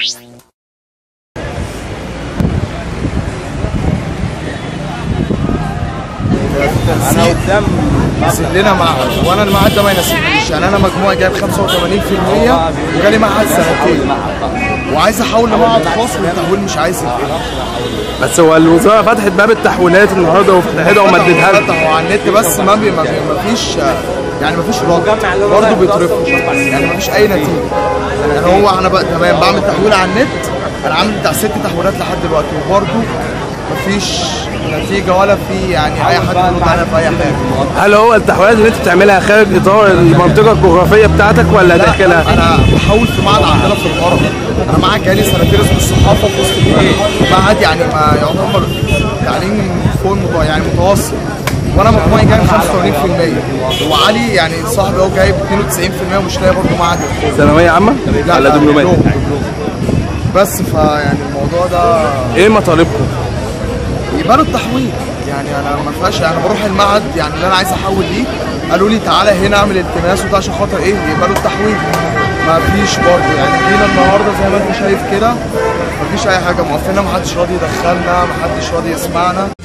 انا قدام لنا معهد وانا المعهد ده ما يناسبنيش يعني انا مجموعي جايب 85% وجالي معهد سنتين وعايز احول لمعهد خاص والتحويل مش عايز يتفتح بس هو الوزاره فتحت باب التحويلات النهارده وفتحتها ومددها لك. فتحوا على النت بس ما بي ما, بي ما فيش يعني ما فيش رد برضه بيترفض يعني ما فيش اي نتيجه يعني هو انا بقى تمام بعمل تحويل على النت انا عامل بتاع ست تحويلات لحد دلوقتي وبرضه ما فيش نتيجه ولا في يعني اي حد يرد عليا في اي حاجه هل هو التحويلات اللي انت بتعملها خارج اطار المنطقه الجغرافيه بتاعتك ولا لا داخلها؟ انا بحاول في معهد عندنا في الغرب انا معهد جالي سنتين اسمه الصحافه في وسط البلد معهد يعني ما يعتبر تعليم فوق المتوسط يعني متوسط وانا مجموعي جايب 85% وعلي يعني صاحبي هو جايب 92% ومش لاقي برضه معهد ثانويه عامه لا ولا لا، دبلومات؟ دبلوم، دبلوم. بس فيعني الموضوع ده ايه مطالبكم؟ يبقى التحويل يعني انا ما فيهاش انا بروح المعهد يعني اللي انا عايز احول ليه قالوا لي تعالى هنا اعمل التماس وبتاع عشان خاطر ايه يقبلوا التحويل ما فيش برضه يعني جينا النهارده زي ما انت شايف كده ما فيش اي حاجه موقفيننا ما حدش راضي يدخلنا ما حدش راضي يسمعنا